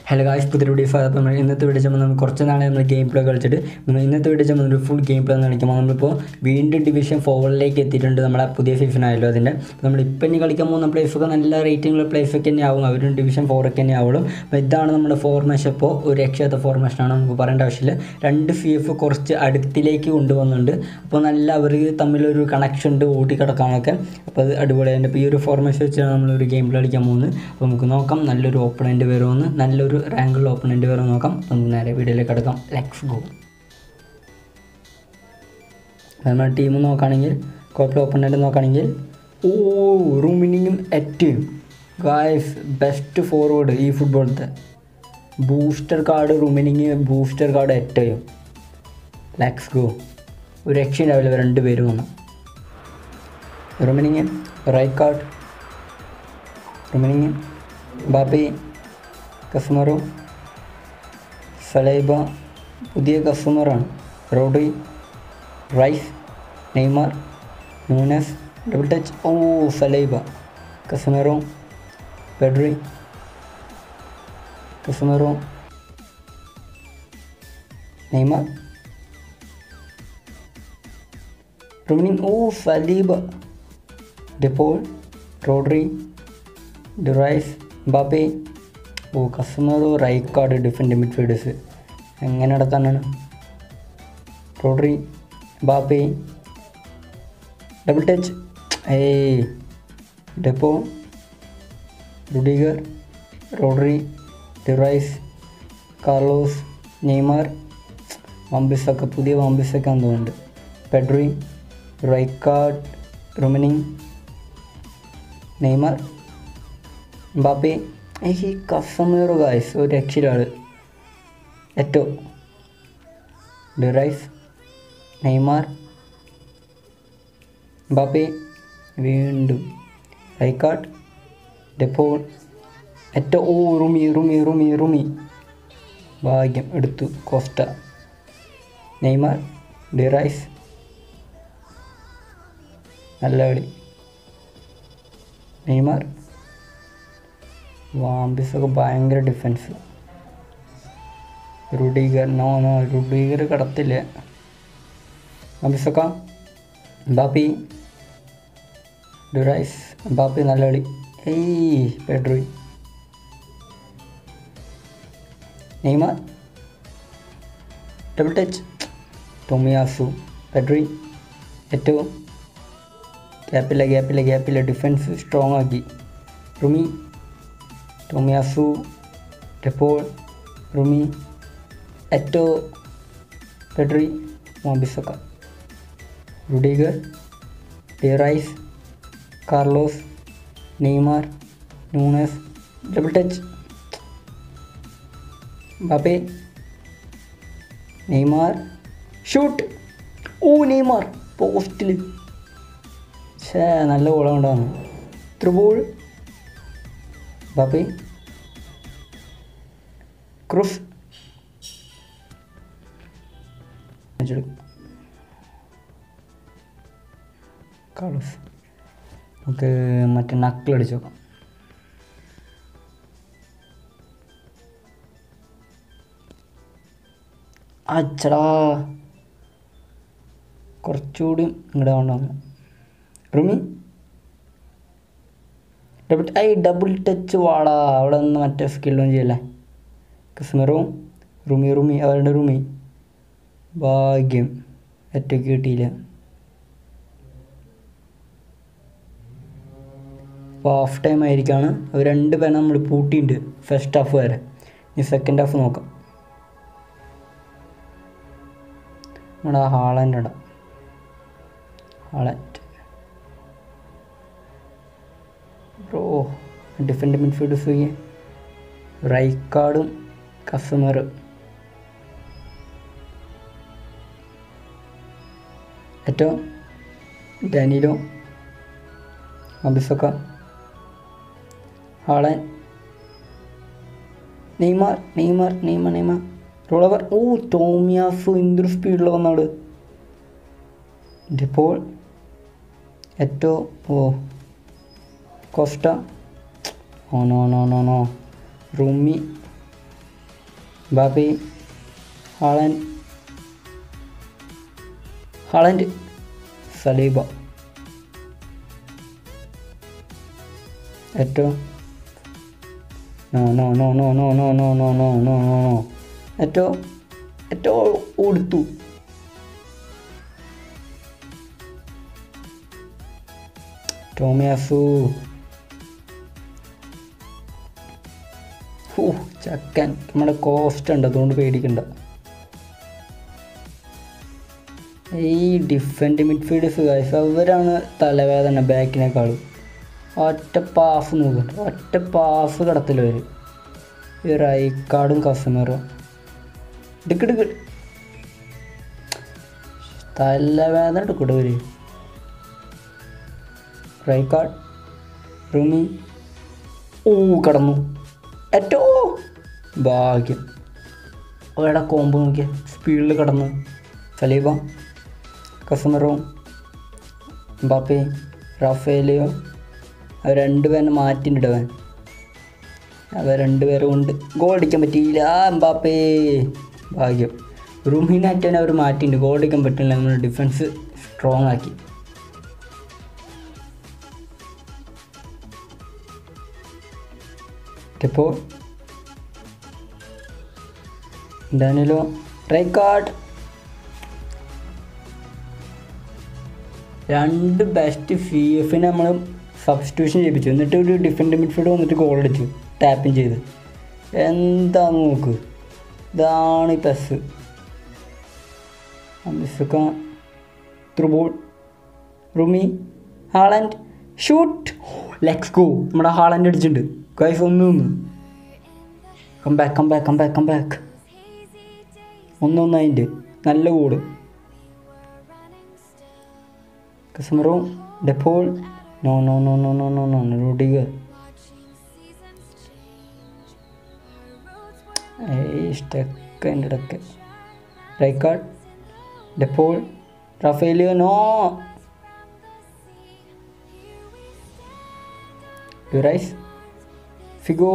hello guys പുതിയ video അപ്പോൾ നമ്മൾ ഇന്നത്തെ വീഡിയോ ചെയ്യുമ്പോൾ നമ്മൾ കുറച്ച് നാളെ നമ്മൾ ഗെയിം പ്ലേ കളിച്ചിട്ട് നമ്മൾ ഇന്നത്തെ വീഡിയോ ചെയ്യുമ്പോൾ ഒരു ഫുൾ ഗെയിം പ്ലേ എന്ന് കളിക്കുമ്പോൾ നമ്മളിപ്പോൾ വീണ്ടും ഡിവിഷൻ ഫോറിലേക്ക് എത്തിയിട്ടുണ്ട് നമ്മളെ പുതിയ സീസൺ ആയല്ലോ അതിൻ്റെ അപ്പോൾ നമ്മൾ ഇപ്പം ഇനി കളിക്കാൻ പോകുന്ന പ്ലേസൊക്കെ നല്ല റേറ്റിംഗുള്ള പ്ലേസൊക്കെ തന്നെ ആവും അവരും ഡിവിഷൻ ഫോറൊക്കെ തന്നെ ആവുള്ളൂ അപ്പോൾ ഇതാണ് നമ്മുടെ ഫോർമേഷൻ ഇപ്പോൾ ഒരു രക്ഷാത്ത ഫോർമേഷനാണ് നമുക്ക് പറയേണ്ട ആവശ്യമില്ല രണ്ട് സി എഫ് കുറച്ച് അടുത്തിലേക്ക് കൊണ്ടുവന്നുണ്ട് അപ്പോൾ നല്ല അവർ തമ്മിലൊരു കണക്ഷൻ ഉണ്ട് ഓടിക്കിടക്കാനൊക്കെ അപ്പോൾ അത് അടിപൊളിയാണ് ഇപ്പോൾ ഈ ഒരു ഫോർമേഷൻ വെച്ചാണ് നമ്മളൊരു ഗെയിം പ്ലേ കളിക്കാൻ പോകുന്നത് അപ്പോൾ നമുക്ക് നോക്കാം നല്ലൊരു ഓപ്പണൻറ്റ് വരുമെന്ന് നല്ലൊരു റാങ്കുള്ള ഓപ്പണൻറ്റ് വരുമെന്ന് നോക്കാം നമുക്ക് നേരെ വീഡിയോയിലേക്ക് കിടക്കാം ലെക്സ് ഗോ നമ്മുടെ ടീം നോക്കുകയാണെങ്കിൽ കുഴപ്പമില്ല ഓപ്പണൻറ്റ് നോക്കുകയാണെങ്കിൽ ഓ റൂമിനിങ്ങും എറ്റും ഗായ്സ് ബെസ്റ്റ് ഫോർവേഡ് ഈ ഫുട്ബോളത്തെ booster card Rummenigge booster card എറ്റയും ലെക്സ് ഗോ ഒരു രക്ഷയുണ്ടാവില്ല ഇവർ രണ്ട് പേരും വന്നു റൂമിനിങ് റൈറ്റ് കാർഡ് റൂമിനിങ് ബാപ്പി കസ്മറോ സലൈബ പുതിയ കസ്റ്റമറാണ് Rodri Rice Neymar Nunez double touch ഓ Saliba Casemiro Pedri Casemiro Neymar Rummenigge ഓ സലീബ ഡെപ്പോൾ റോഡ്രി ഡുറൈസ് ബാപ്പേ ഓ കസ്റ്റമറോ റൈക്കാർഡ് ഡിഫൻഡ് മിഡ്ഫീൽഡേഴ്സ് എങ്ങനെ നടത്താനാണ് റോഡ്രി ബാപ്പേ ഡബിൾ ടച്ച് ഏയ് ഡെപ്പോ റുഡിഗർ റോഡ്രി ഡിറൈസ് കാർലോസ് നെയ്മാർ വംബിസൊക്കെ പുതിയ വംബിസൊക്കെ തോന്നുന്നുണ്ട് Pedri Rijkaard Rummenigge Neymar Mbappe ഈ കസമേറോ ഗായ്സ് ഒരു രക്ഷയിലാണ് എറ്റോ ഡിറൈസ് നെയ്മാർ ബാപ്പേ വീണ്ടും റൈക്കാർഡ് ഡെപ്പോൾ എറ്റോ ഓ റുമി റുമി റുമി റുമി ഭാഗ്യം എടുത്തു കോസ്റ്റ നെയ്മാർ ഡിറൈസ് നല്ല കളി നെയ്മാർ വാമ്പിസൊക്കെ ഭയങ്കര defence Rudiger no no Rudiger കടത്തില്ല വാമ്പിസൊക്ക ബാപ്പി ഡുറൈസ് ബാപ്പി നല്ല കളി ഏയ് Pedri Neymar double touch Tomiyasu Pedri ഏറ്റവും ഗ്യാപ്പില്ല ഗ്യാപ്പില്ല ഗ്യാപ്പില്ല ഡിഫൻസ് സ്ട്രോങ് ആക്കി റുമി ടോമിയാസു ഡെപ്പോൾ റുമി എറ്റോ പെഡ്രി മോബിസക്ക റുഡിഗർ ഡിറൈസ് Carlos Neymar Nunez double touch Mbappe Neymar shoot ഓ നെയ്മാർ പോസ്റ്റിൽ ഛേ നല്ല ഗോളം ഉണ്ടാകുന്നു ത്രിബോൾ ബാപ്പി ക്രൂസ് കാളൂസ് നമുക്ക് മറ്റേ നക്കിളടിച്ച് നോക്കാം അച്ചടാ കുറച്ചുകൂടി ഇങ്ങോട്ട് കൊണ്ടുവന്നു റുമി ഡബിൾ ഐ ഡബിൾ ടച്ച് വാടാ അവിടെ നിന്ന് മറ്റേ സ്കില്ലൊന്നും ചെയ്യല്ലേ കസ്മറും റുമി റുമി അവരുടെ റുമി ഭാഗ്യം ഒറ്റയ്ക്ക് കിട്ടിയില്ല അപ്പോൾ ഹാഫ് ടൈം ആയിരിക്കാണ് അവർ രണ്ട് പേരെ നമ്മൾ പൂട്ടിയിട്ടുണ്ട് ഫസ്റ്റ് ഹാഫ് വരെ ഇനി സെക്കൻഡ് ഹാഫ് നോക്കാം നമ്മുടെ ഹാളൻ്റെ ഇടം ഹാളൻഡ് ബ്രോ ഡിഫൻഡ് മിഡ്ഫീൽഡേഴ്സ് റൈക്കാർഡും കസ്റ്റമർ ഏറ്റവും ഡാനിലോ അബിസക്ക Haaland Neymar Neymar Neymar Neymar rollover ഓ ടോമിയാസു എന്തൊരു സ്പീഡിൽ വന്നാട് ഡിപ്പോൾ ഏറ്റോ ഓ കോസ്റ്റ ഓ നോ നോ നോ നോ റൂമി ബാപ്പി ഹാളൻഡ് ഹാളൻഡ് സലീബ ഏറ്റവും no no no no no no no no no no no no ഏറ്റവും ഏറ്റവും കൊടുത്തു ടോമിയാസു ഓ ചക്കൻ നമ്മുടെ കോസ്റ്റ് ഉണ്ട് അതുകൊണ്ട് പേടിക്കണ്ട ഈ ഡിഫൻഡ് മിഡ്ഫീൽഡേഴ്സ് ഗൈസ് അവരാണ് തലവേദന ബാക്കിനേക്കാളും ഒറ്റ പാസ് നോക്കുന്നുണ്ട് ഒറ്റ പാസ് കടത്തിൽ വരും ഈ റൈക്കാർഡും കസ്റ്റമറും ഡിക്കിടുക്ക് തലവേദന എടുക്കൂടെ വരും റൈക്കാർഡ് റുമി ഓ കടന്നു ഏറ്റവും ഭാഗ്യം അവിടെ കോമ്പ് നോക്കിയ സ്പീഡിൽ കടന്നു സലീബ കസമറോ ബാപ്പേ റാഫേലിയോ അവർ രണ്ടുപേരെ മാറ്റിയിടവൻ അവർ രണ്ടുപേരും കൊണ്ട് ഗോൾ അടിക്കാൻ പറ്റിയില്ല എംബാപ്പേ ഭാഗ്യം റൂമിനായിട്ടാണ് അവർ മാറ്റിയിട്ടുണ്ട് ഗോൾ അടിക്കാൻ പറ്റില്ല നമ്മൾ ഡിഫൻസ് സ്ട്രോങ് ആക്കി ഇപ്പോൾ ഡാനിലോ റൈക്കാർഡ് രണ്ട് ബെസ്റ്റ് ഫി എഫിനെ നമ്മൾ സബ്സ്റ്റിറ്റ്യൂഷൻ ചെയ്യിപ്പിച്ചു എന്നിട്ട് ഒരു ഡിഫൻഡ് മിഡ്ഫീൽഡ് വന്നിട്ട് ഗോൾ അടിച്ചു ടാപ്പിങ് ചെയ്ത് എന്താ നോക്ക് ഇതാണ് ഈ പെസ് മിസ്സൊക്കെ ത്രൂ ബോൾ റുമി ഹാളൻഡ് ഷൂട്ട് ലെറ്റ്സ് ഗോ നമ്മുടെ ഹാളൻഡ് അടിച്ചിട്ടുണ്ട് ഗൈസ് ഒന്ന് ഒന്ന് come back come back come back come back ഒന്നൊന്നതിൻ്റെ നല്ല goal Casemiro De Paul no no no no no no no Rudiger ഏയ് സ്റ്റക്ക് അതിൻ്റെ ഇടയ്ക്ക് റൈക്കാർഡ് ഡെപ്പോൾ റഫേലിയോ നോ യുറൈസ് ഫിഗോ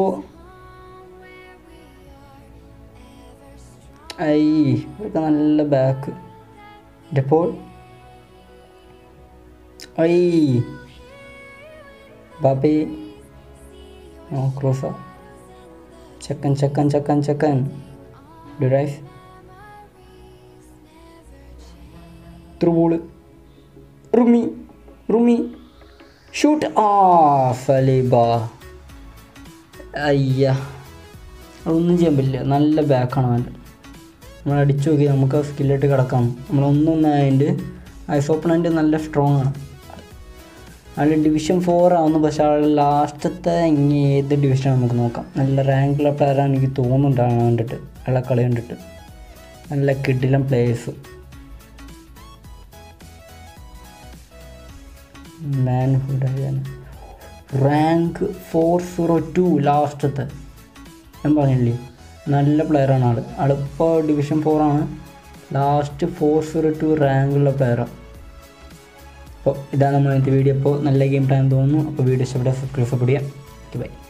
ഐ ഇവർക്ക് നല്ല ബാക്ക് ഡെപ്പോൾ ഐ ബാബി നോ ക്രോസ ചക്കൻ ചക്കൻ ചക്കൻ ചക്കൻ ഡിറൈസ് ത്രൂ ബോള് റുമി റുമി ഷൂട്ട് ആ സലീബ അയ്യ അതൊന്നും ചെയ്യാൻ പറ്റില്ല നല്ല ബാക്കാണ് അവൻ്റെ നമ്മൾ അടിച്ചു നോക്കി നമുക്ക് സ്കില്ലായിട്ട് കിടക്കാം നമ്മളൊന്നും അതിൻ്റെ ഐസ് ഓപ്പണൻ്റ് നല്ല സ്ട്രോങ് ആണ് അയാൾ ഡിവിഷൻ ഫോർ ആവുന്നു പക്ഷേ ആൾ ലാസ്റ്റത്തെ ഇനി ഏത് ഡിവിഷനാണ് നമുക്ക് നോക്കാം നല്ല റാങ്കുള്ള പ്ലെയറാണ് എനിക്ക് തോന്നുന്നുണ്ടാണ് കണ്ടിട്ട് അയാളെ കളി കണ്ടിട്ട് നല്ല കിഡിലം പ്ലേയേഴ്സ് മാൻഹുഡ് റാങ്ക് ഫോർ സീറോ ടു ലാസ്റ്റത്തെ ഞാൻ പറഞ്ഞില്ലേ നല്ല പ്ലെയറാണ് ആൾ ആളിപ്പോൾ ഡിവിഷൻ ഫോറാണ് ലാസ്റ്റ് ഫോർ സീറോ ടു റാങ്കുള്ള പ്ലെയറാണ് അപ്പോൾ ഇതാണ് നമ്മൾ ഇന്നത്തെ വീഡിയോ അപ്പോൾ നല്ല ഗെയിം പ്ലാൻ തോന്നുന്നു അപ്പോൾ വീഡിയോ ഇഷ്ടപ്പെട്ടാൽ സബ്സ്ക്രൈബ് ചെയ്യാം ബൈ